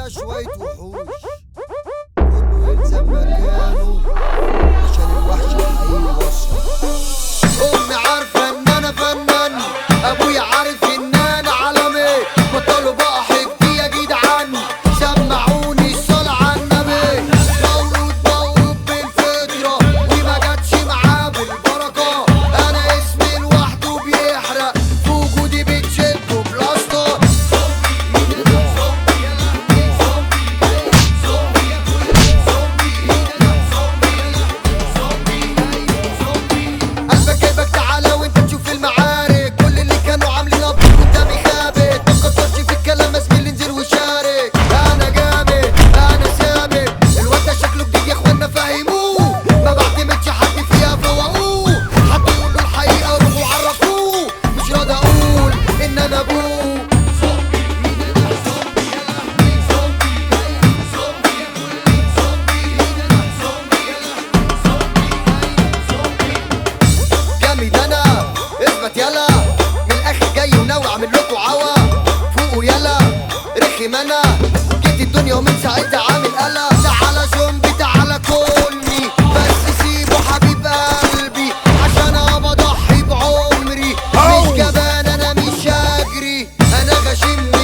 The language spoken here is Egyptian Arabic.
احنا شوية وحوش كله يلزم مكانه عشان الوحش الحقيقي وصل امي عارفة ان انا فنان ابويا عارف ان انا عالمي بطلوا بقى حكتي يا جدعان سمعوني الصلاة على النبي مولود موهوب بالفطرة وما جاتش معاه بالبركة انا اسمي لوحده بيحرق في وجودي بتشد بلاستر قلبك جايبك تعالى وانت تشوف المعارك كل اللي كانوا عاملين ابطال قدامي خابت ما تكترش في الكلام يا زميلي انزل وشارك انا جامد انا ثابت الواد ده شكله جديد يا اخوانا فهموه ما بعتمدش حد فيها فوقوه حد يقول له الحقيقه روحوا عرفوه مش راضي اقول ان انا ابوه جامد انا اثبت يلا من الاخر جاي وناوي اعمل لكم عوا فوقوا يلا رخم انا جيت الدنيا ومن ساعتها عامل قلق تعالى زومبي تعالى كلني بس سيبه حبيب قلبي عشان انا بضحي بعمري مش جبان انا مش هجري انا غشيم